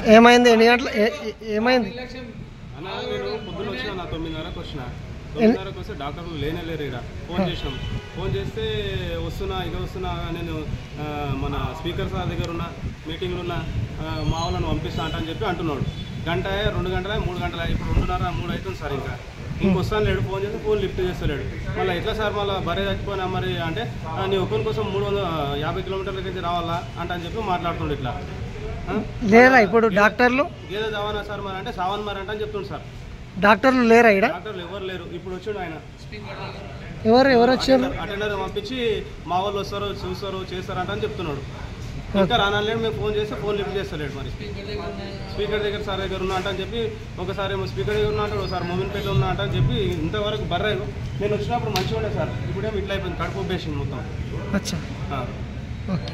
ఏమైంది ఎన్ని గంటల ఏ- ఏ- ఏమైంది అన్న నేను పొద్దున్న వచ్చిన నా తొమ్మిదిన్నరకు వచ్చిన తొమ్మిదిన్నరకు వస్తే డాక్టర్లు లేనే లేరు ఇక్కడ ఫోన్ చేసినాం ఫోన్ చేస్తే వస్తున్నా ఇక వస్తున్నా నేను ఆ, మన స్పీకర్ సార్ దగ్గర ఉన్న మీటింగ్లు ఉన్న ఆ, మా వాళ్ళని పంపిస్తా అంట అని చెప్పి అంటున్నాడు గంట రెండు గంటల మూడు గంటల ఇప్పుడు రెండున్నర మూడు అవుతుంది సార్ ఇంకా ఇంకొస్తాను లేడు ఫోన్ చేస్తే ఫోన్ లిఫ్ట్ చేస్తలేడు మళ్ళీ ఎట్లా సార్ మళ్ళీ బరే చచ్చిపోయినా మరి అంటే "ఆ, నీ ఒక్కరి కోసం మూడు వందల యాభై కిలోమీటర్ల నుంచి రావాలా అంట అని చెప్పి మాట్లాడుతుండు ఇట్లా ఆ? లేరా ఇప్పుడు డాక్టర్లు గేదె చావనా సార్ మరి అంటే సావన్ మరి అంటే అని చెప్తుండు సార్ డాక్టర్లు లేరా ఇక్కడ డాక్టర్లు ఎవరు లేరు ఇప్పుడు వచ్చిండు ఆయన ఎవరు ఎవరు వచ్చారు అటెండర్ పంపించి మా వాళ్ళు వస్తారు చూస్తారు చేస్తారంట అని చెప్తున్నాడు ఇంకా రానాలేడు మేము ఫోన్ చేస్తే ఫోన్ లిఫ్ట్ చేస్తలేడు మరి స్పీకర్ దగ్గర సార్ దగ్గర ఉన్నా అంట అని చెప్పి ఒకసారి ఏమో స్పీకర్ దగ్గర ఉన్నా అంటాడు ఒకసారి మొమిన్పేట ఉన్నా అంట అని చెప్పి ఇంతవరకు బర్రె నేను వచ్చినప్పుడు మంచిగా ఉండే సార్ ఇప్పుడేమో ఇట్లా అయిపోయింది కడుపు ఉబ్బేసింది మొత్తం అచ్చా ఆ. ఓకే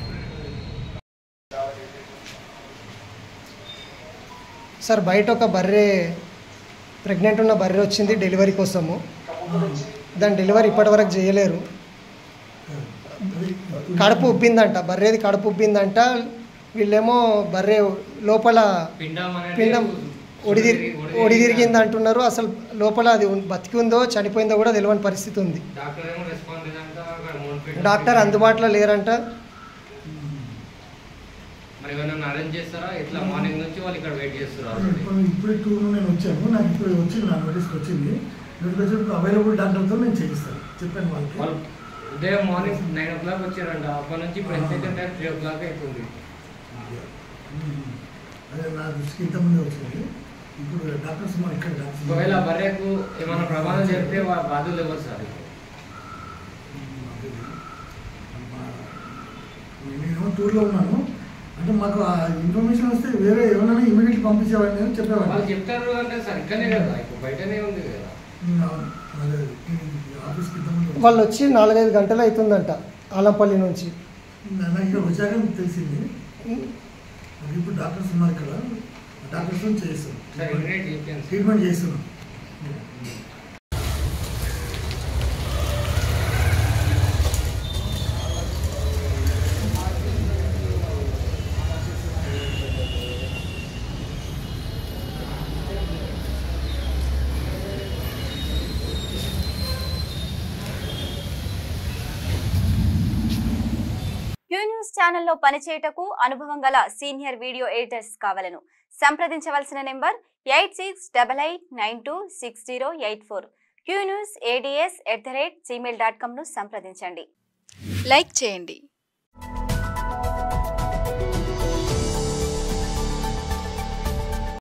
సార్ బయట ఒక బర్రె ప్రెగ్నెంట్ ఉన్న బర్రె వచ్చింది డెలివరీ కోసము దాని డెలివరీ ఇప్పటివరకు చేయలేరు కడుపు ఉబ్బిందంట బర్రెది కడుపు ఉబ్బిందంట వీళ్ళేమో బర్రె లోపల పిండం అనేది పిండం ఒడిదిరి ఒడిదిరిగింది అంటున్నారు అసలు లోపల అది ఉన్- బతికి ఉందో చనిపోయిందో కూడా తెలియని పరిస్థితి ఉంది డాక్టర్ ఏమో రెస్పాండ్ లేదంట అక్కడ మోన్ డాక్టర్ అందుబాటులో లేరంట మరి ఏమైనా అరేంజ్ చేస్తారా ఇట్లా మార్నింగ్ నుంచి వాళ్ళు ఇక్కడ వెయిట్ చేస్తారు already. ఇప్పుడు ఇప్పుడు టూర్ నేను వచ్చాను నాకు ఇప్పుడు వచ్చింది నా నోటీస్కి వచ్చింది నోటీస్కి వచ్చినప్పుడు అవైలబుల్ డాక్టర్తో నేను చేయిస్తాను చెప్పాను వాళ్ళకి వాళ్ళు ఉదయం మార్నింగ్ నైన్ ఓ క్లాక్ వచ్చారంట అప్పటి నుంచి ఇప్పుడు ఎంత టైం త్రీ ఓ క్లాక్ అవుతుంది అదే నా దృష్టికి ఇంతమంది వచ్చింది ఇప్పుడు డాక్టర్స్ మన ఇక్కడ డాక్టర్స్ ఒకవేళ బర్రెకు ఏమైనా ప్రమాదం జరిగితే వాళ్ళ బాధ్యులు ఎవరు సార్ నేను టూర్లో ఉన్నాను అంటే మాకు ఆ ఇన్ఫర్మేషన్ వస్తే వేరే ఎవరైనా ఇమీడియట్లీ పంపించేవాడిని అని వాళ్ళు చెప్పేవాడిని చెప్తారు అంటే సార్ ఇక్కడనే కదా ఇప్పుడు బయటనే ఉంది కదా అవును. అదే ఈ ఆఫీస్కి ఇంతమంది వచ్చారు. వాళ్ళు వచ్చి నాలుగైదు గంటలు అవుతుందంట ఆలంపల్లి నుంచి నాకు ఇక్కడ వచ్చాక తెలిసింది మరి ఇప్పుడు డాక్టర్స్ ఉన్నారు ఇక్కడ డాక్టర్స్ చేయిస్తాం సార్ ఇమీడియట్ చెప్పాను సార్ ట్రీట్మెంట్ చేస్తున్నాం క్యూ న్యూస్ ఛానల్లో పనిచేయటకు అనుభవం గల సీనియర్ వీడియో ఎడిటర్స్ కావలను సంప్రదించవలసిన number eight six double eight nine two six zero eight four Q news ADS at the rate Gmail dot కామ్ను సంప్రదించండి లైక్ చేయండి